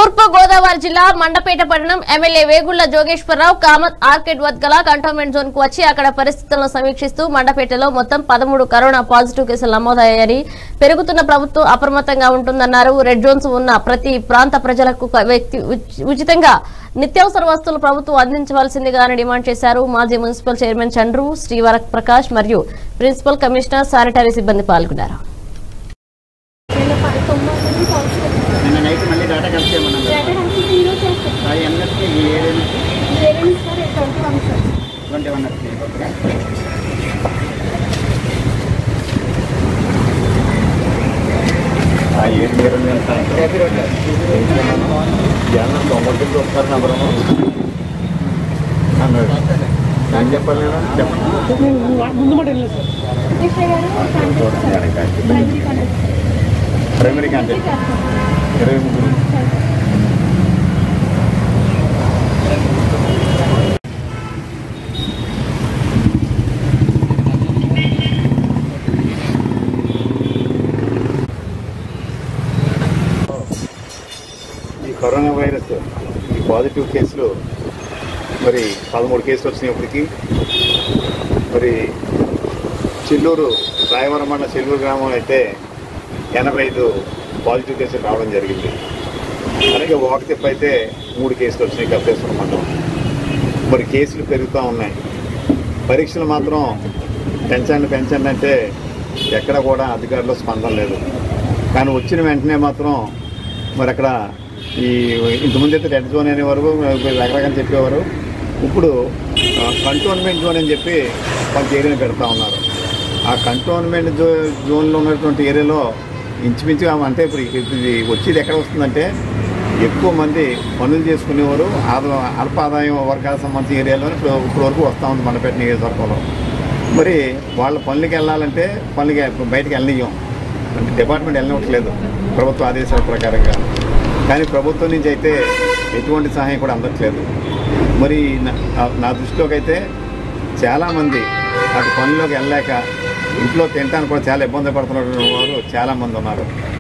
తూర్పు గోదావరి జిల్లా మండపేట పట్టణం ఎమ్మెల్యే వేగుళ్ల జోగేశ్వరరావు కామత్ ఆర్కిడ్ వద్ద గల కంటోన్మెంట్ జోన్ కు వచ్చి అక్కడ పరిస్థితులను సమీక్షిస్తూ మండపేటలో మొత్తం పదమూడు కరోనా పాజిటివ్ కేసులు నమోదయ్యాయని పెరుగుతున్న ప్రభుత్వం అప్రమత్తంగా ఉంటుందన్నారు రెడ్ జోన్స్ ఉన్న ప్రతి ప్రాంత ప్రజలకు ఒక వ్యక్తి ఉచ్- ఉచితంగా నిత్యావసర వస్తువులు ప్రభుత్వం అందించవలసిందిగా అని డిమాండ్ చేశారు మాజీ మున్సిపల్ చైర్మన్ చంద్రు శ్రీవర ప్రకాష్ మరియు ప్రిన్సిపల్ కమిషనర్ శానిటరీ సిబ్బంది పాల్గొన్నారు నిన్న నైట్ మళ్ళీ డేటా కలెక్ట్ చేయమన్నాను అది ఎన్ఎస్కి ఈ ఏరియాకి ట్వంటీ వన్ ఎస్కి ఏం చెప్పాలి నేను చెప్పండి ప్రైమరీ కాంటాక్ట్ ఇరవై ముగ్గురు ఈ కరోనా వైరస్ ఈ పాజిటివ్ కేసులు మరి పదమూడు కేసులు వచ్చినాయి ఇప్పటికి మరి చెల్లూరు రాయవరం మండల చెల్లూరు గ్రామం అయితే ఎనభై ఐదు పాజిటివ్ కేసులు రావడం జరిగింది అలాగే వాకతిప్ప అయితే మూడు కేసులు వచ్చినాయి కప్పేశ్వర మండలం మరి కేసులు పెరుగుతూ ఉన్నాయి పరీక్షలు మాత్రం పెంచండి పెంచండి అంటే ఎక్కడ కూడా అధికారులు స్పందన లేదు కానీ వచ్చిన వెంటనే మాత్రం మరి అక్కడ ఈ ఇంతకుముందు అయితే రెడ్ జోన్ అనేవారు రకరకాలు చెప్పేవారు ఇప్పుడు కంటోన్మెంట్ జోన్ అని చెప్పి కొంత ఏరియాని పెడతా ఉన్నారు ఆ కంటోన్మెంట్ జో జోన్లో ఉన్నటువంటి ఏరియాలో ఇంచుమించుగా అంటే ఇప్పుడు ఇది వచ్చేది ఎక్కడ వస్తుందంటే ఎక్కువ మంది పనులు చేసుకునేవారు ఆద- అల్ప ఆదాయం వర్గాలకు సంబంధించిన ఏరియాలో ఇప్పుడు ఇప్పుడు వరకు వస్తూ ఉంది మండపేట నియోజకవర్గంలో మరి వాళ్ళ పనులకి వెళ్ళాలంటే పనులకి బయటకు వెళ్ళనియ్యం అంటే డిపార్ట్మెంట్ వెళ్ళనివ్వట్లేదు ప్రభుత్వ ఆదేశాల ప్రకారంగా కానీ ప్రభుత్వం నుంచి అయితే ఎటువంటి సహాయం కూడా అందట్లేదు మరి నా- నా దృష్టిలోకి అయితే చాలామంది అటు పనిలోకి వెళ్ళలేక ఇంట్లో తినడానికి కూడా చాలా ఇబ్బంది పడుతున్న వారు చాలామంది ఉన్నారు